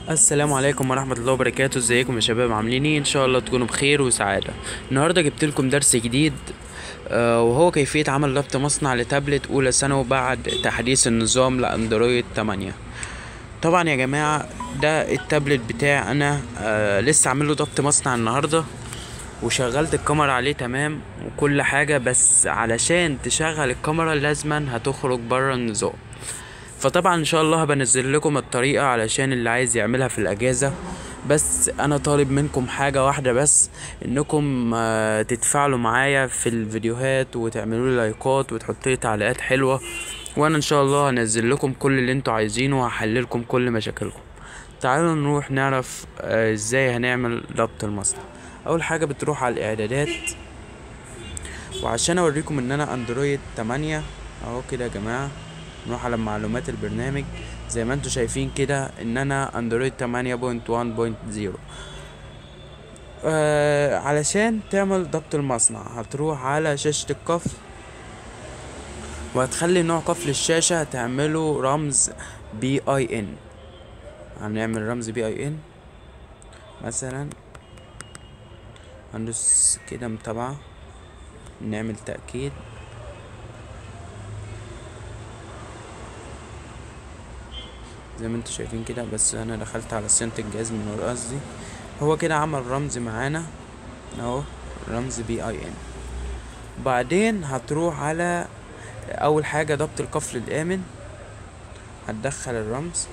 السلام عليكم ورحمة الله وبركاته ازيكم يا شباب عاملين ايه ان شاء الله تكونوا بخير وسعادة النهاردة جبت لكم درس جديد آه، وهو كيفية عمل ربط مصنع لتابلت اولى ثانوي بعد تحديث النظام لاندرويد 8 طبعا يا جماعة ده التابلت بتاعي انا آه لسه عامل له ضبط مصنع النهاردة وشغلت الكاميرا عليه تمام وكل حاجة بس علشان تشغل الكاميرا لازما هتخرج بره النظام فطبعا ان شاء الله هبنزل لكم الطريقة علشان اللي عايز يعملها في الاجازة بس انا طالب منكم حاجة واحدة بس انكم آه، تتفاعلوا معايا في الفيديوهات وتعملوا لي لايكات وتحطوا لي تعليقات حلوة وانا ان شاء الله هنزل لكم كل اللي انتوا عايزينه وهحل لكم كل مشاكلكم تعالوا نروح نعرف آه، ازاي هنعمل ربط المصنع اول حاجة بتروح على الاعدادات وعشان اوريكم ان انا اندرويد 8 اهو كده يا جماعة نروح على معلومات البرنامج زي ما انتوا شايفين كده ان انا اندرويد 8.1.0 آه علشان تعمل ضبط المصنع هتروح على شاشة القفل وهتخلي نوع قفل الشاشة هتعمله رمز بي اي ان هنعمل رمز بي اي ان مثلا هندوس كده متابعة نعمل تأكيد زي ما انتوا شايفين كده بس انا دخلت على صيانة الجهاز من ورا قصدي هو كده عمل رمز معانا اهو رمز بي اي ان بعدين هتروح على اول حاجة ضبط القفل الامن هتدخل الرمز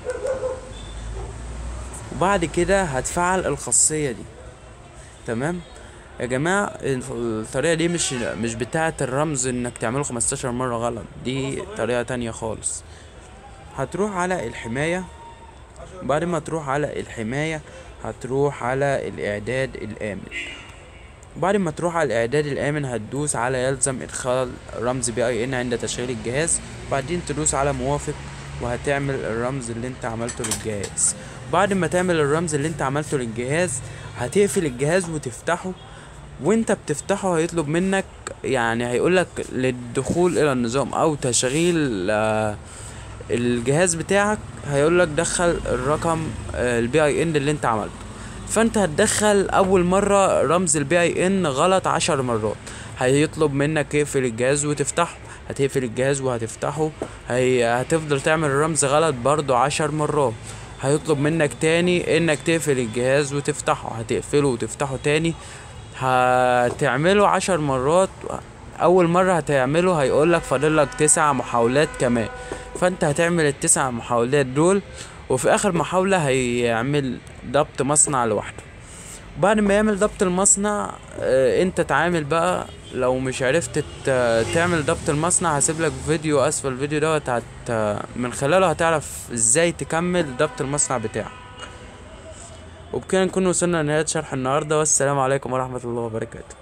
وبعد كده هتفعل الخاصية دي تمام يا جماعة الطريقة دي مش مش بتاعة الرمز انك تعمله 15 مرة غلط دي طريقة تانية خالص هتروح على الحماية بعد ما تروح على الحماية هتروح على الإعداد الآمن بعد ما تروح على الإعداد الآمن هتدوس على يلزم إدخال رمز بي أي إن عند تشغيل الجهاز بعدين تدوس على موافق وهتعمل الرمز اللي انت عملته للجهاز بعد ما تعمل الرمز اللي انت عملته للجهاز هتقفل الجهاز وتفتحه وانت بتفتحه هيطلب منك يعني هيقولك للدخول الى النظام او تشغيل آه الجهاز بتاعك هيقول لك دخل الرقم البي اي ان اللي انت عملته فانت هتدخل اول مرة رمز البي اي ان غلط عشر مرات هيطلب منك اقفل الجهاز وتفتحه هتقفل الجهاز وهتفتحه هي هتفضل تعمل الرمز غلط برضو عشر مرات هيطلب منك تاني انك تقفل الجهاز وتفتحه هتقفله وتفتحه تاني هتعمله عشر مرات اول مرة هتعمله هيقولك فاضلك تسع محاولات كمان فانت هتعمل التسع محاولات دول وفي اخر محاولة هيعمل ضبط مصنع لوحده بعد ما يعمل ضبط المصنع اه انت تعامل بقى لو مش عرفت ت- تعمل ضبط المصنع هسيب لك فيديو اسفل الفيديو دوت هت من خلاله هتعرف ازاي تكمل ضبط المصنع بتاعك وبكده نكون وصلنا لنهاية شرح النهاردة والسلام عليكم ورحمة الله وبركاته